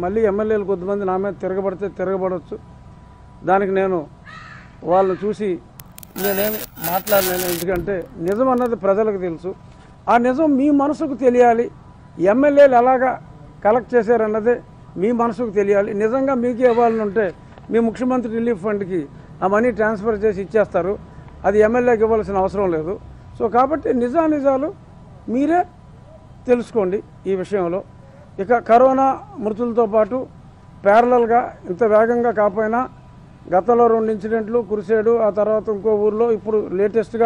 మళ్ళీ ఎమ్మెల్యేలు కొద్దిమంది నా మీద తిరగబడితే తిరగబడవచ్చు దానికి నేను వాళ్ళని చూసి నేనేం మాట్లాడలేను ఎందుకంటే నిజం అన్నది ప్రజలకు తెలుసు ఆ నిజం మీ మనసుకు తెలియాలి ఎమ్మెల్యేలు ఎలాగా కలెక్ట్ చేశారన్నదే మీ మనసుకు తెలియాలి నిజంగా మీకే ఇవ్వాలని ఉంటే మీ ముఖ్యమంత్రి రిలీఫ్ ఫండ్కి ఆ మనీ ట్రాన్స్ఫర్ చేసి ఇచ్చేస్తారు అది ఎమ్మెల్యేకి ఇవ్వాల్సిన అవసరం లేదు సో కాబట్టి నిజానిజాలు మీరే తెలుసుకోండి ఈ విషయంలో ఇక కరోనా మృతులతో పాటు ప్యారలల్గా ఇంత వేగంగా కాకపోయినా గతంలో రెండు ఇన్సిడెంట్లు కురిసేడు ఆ తర్వాత ఇంకో ఊర్లో ఇప్పుడు లేటెస్ట్గా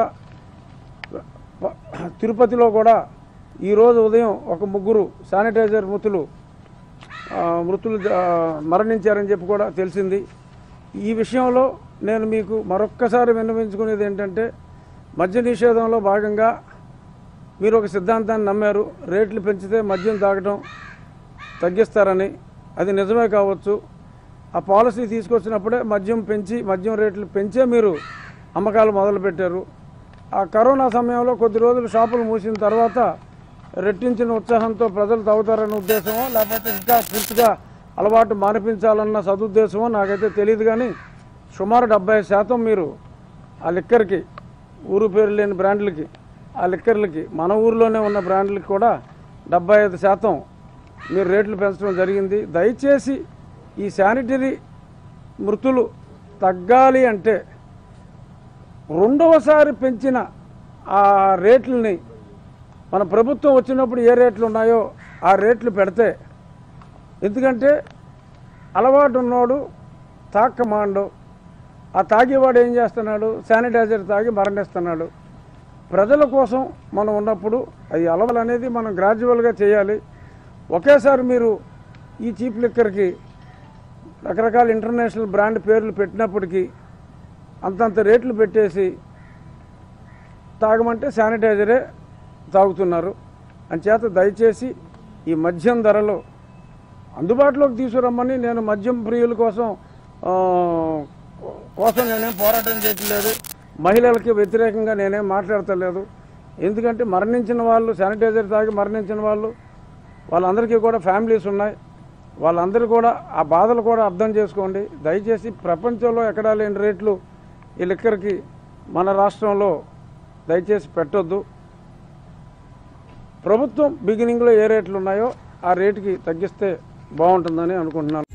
ప- తిరుపతిలో కూడా ఈరోజు ఉదయం ఒక ముగ్గురు శానిటైజర్ మృతులు ఆ, మృతులు ఆ, మరణించారని చెప్పి కూడా తెలిసింది ఈ విషయంలో నేను మీకు మరొక్కసారి విన్నవించుకునేది ఏంటంటే మద్య నిషేధంలో భాగంగా మీరు ఒక సిద్ధాంతాన్ని నమ్మారు రేట్లు పెంచితే మద్యం తాగడం తగ్గిస్తారని అది నిజమే కావచ్చు ఆ పాలసీ తీసుకొచ్చినప్పుడే మద్యం పెంచి మద్యం రేట్లు పెంచే మీరు అమ్మకాలు మొదలుపెట్టారు ఆ కరోనా సమయంలో కొద్ది రోజులు షాపులు మూసిన తర్వాత రెట్టించిన ఉత్సాహంతో ప్రజలు తాగుతారన్న ఉద్దేశమో లేకపోతే ఇంకా పూర్తిగా అలవాటు మానిపించాలన్న సదుద్దేశమో నాకైతే తెలియదు కానీ సుమారు డెబ్బై శాతం మీరు ఆ లిక్కర్కి ఊరు పేరు లేని బ్రాండ్లకి ఆ లిక్కర్లకి మన ఊరిలోనే ఉన్న బ్రాండ్లకి కూడా డెబ్బై ఐదు శాతం మీరు రేట్లు పెంచడం జరిగింది దయచేసి ఈ శానిటరీ మృతులు తగ్గాలి అంటే రెండవసారి పెంచిన ఆ రేట్లని మన ప్రభుత్వం వచ్చినప్పుడు ఏ రేట్లు ఉన్నాయో ఆ రేట్లు పెడితే ఎందుకంటే అలవాటు ఉన్నోడు తాక్కమాండు ఆ తాగేవాడు ఏం చేస్తున్నాడు శానిటైజర్ తాగి మరణిస్తున్నాడు ప్రజల కోసం మనం ఉన్నప్పుడు అది అలవలు అనేది మనం గ్రాడ్యువల్గా చేయాలి ఒకేసారి మీరు ఈ చీప్ లిక్కర్కి రకరకాల ఇంటర్నేషనల్ బ్రాండ్ పేర్లు పెట్టినప్పటికీ అంతంత రేట్లు పెట్టేసి తాగమంటే శానిటైజరే తాగుతున్నారు అంచేత దయచేసి ఈ మద్యం ధరలు అందుబాటులోకి తీసుకురమ్మని నేను మద్యం ప్రియుల కోసం ఆ, కోసం నేనేం పోరాటం చేయట్లేదు మహిళలకి వ్యతిరేకంగా నేనేం మాట్లాడతలేదు ఎందుకంటే మరణించిన వాళ్ళు శానిటైజర్ తాగి మరణించిన వాళ్ళు వాళ్ళందరికీ కూడా ఫ్యామిలీస్ ఉన్నాయి వాళ్ళందరూ కూడా ఆ బాధలు కూడా అర్థం చేసుకోండి దయచేసి ప్రపంచంలో ఎక్కడా లేని రేట్లు ఈ లిక్కర్కి మన రాష్ట్రంలో దయచేసి పెట్టొద్దు ప్రభుత్వం బిగినింగ్లో ఏ రేట్లు ఉన్నాయో ఆ రేటుకి తగ్గిస్తే బాగుంటుందని అనుకుంటున్నాను